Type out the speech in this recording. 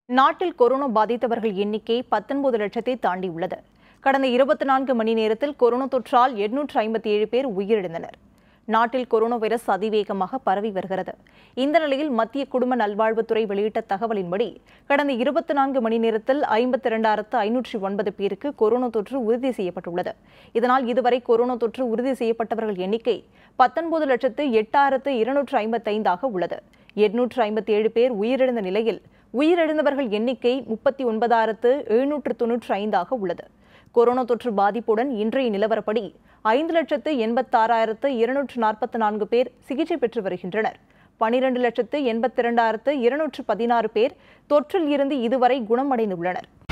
நாட்டில் கொரோனா பாதித்தவர்கள் எண்ணிக்கை பத்தொன்பது லட்சத்தை தாண்டியுள்ளது கடந்த இருபத்தி நான்கு மணி நேரத்தில் கொரோனா தொற்றால் எண்ணூற்று ஐம்பத்தி ஏழு பேர் உயிரிழந்தனர் நாட்டில் கொரோனா வைரஸ் அதிவேகமாக பரவி வருகிறது இந்த நிலையில் மத்திய குடும்ப நல்வாழ்வுத்துறை வெளியிட்ட தகவலின்படி கடந்த இருபத்தி நான்கு மணி நேரத்தில் ஐம்பத்தி இரண்டாயிரத்து ஐநூற்றி ஒன்பது பேருக்கு கொரோனா தொற்று உறுதி செய்யப்பட்டுள்ளது இதனால் இதுவரை கொரோனா தொற்று உறுதி செய்யப்பட்டவர்கள் எண்ணிக்கை பத்தொன்பது லட்சத்து எட்டாயிரத்து இருநூற்று ஐம்பத்தைந்தாக உள்ளது எண்ணூற்று ஐம்பத்தி ஏழு பேர் உயிரிழந்த நிலையில் உயிரிழந்தவர்கள் எண்ணிக்கை முப்பத்தி ஒன்பதாயிரத்து எழுநூற்று தொன்னூற்றி ஐந்தாக உள்ளது கொரோனா தொற்று பாதிப்புடன் இன்றைய நிலவரப்படி ஐந்து லட்சத்து எண்பத்தாறாயிரத்து இருநூற்று நாற்பத்தி நான்கு பேர் சிகிச்சை பெற்று வருகின்றனர் பனிரெண்டு லட்சத்து எண்பத்தி இரண்டாயிரத்து இருநூற்று பதினாறு பேர் தொற்றில் இருந்து இதுவரை குணமடைந்துள்ளனர்